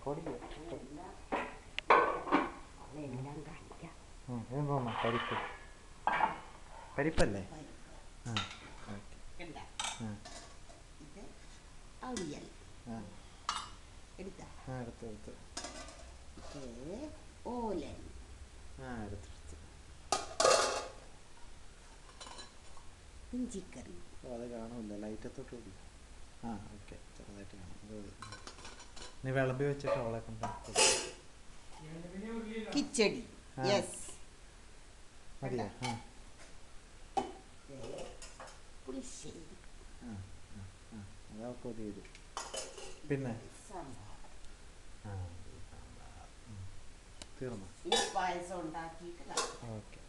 പൊടിയോ എല്ലാം അതെല്ലാം കാണിക്കാം ഉം, ഇതെന്തോന്നാ പരിപ്പ് പരിപ്പല്ലേ ആ ഓക്കെ കണ്ട ആ ഇത് അവിയൽ ആ എടുത്ത ആ എടുത്ത് എടുത്ത് ഇത് ഓലൻ ആ എടുത്തെടുത്ത് ഇഞ്ചിക്കറി ഓ അത് കാണൂല ലൈറ്റത്തോട്ട് കൂടി ആ ഓക്കെ ചെറുതായിട്ട് കാണാം അത് മതി. നീ വിളമ്പി വെച്ചിട്ട് അവളെ കൊണ്ട് കിച്ചടി ആ. യെസ് മതിയോ ആ പുളിശ്ശേരി ആ ആ ആ അതൊക്കെ മതി വരും പിന്നെ സാമ്പാർ ആ ഈ സാമ്പാർ ഉം. തീർന്നോ ഇനി പായസം ഉണ്ടാക്കിയിട്ട് ഓക്കെ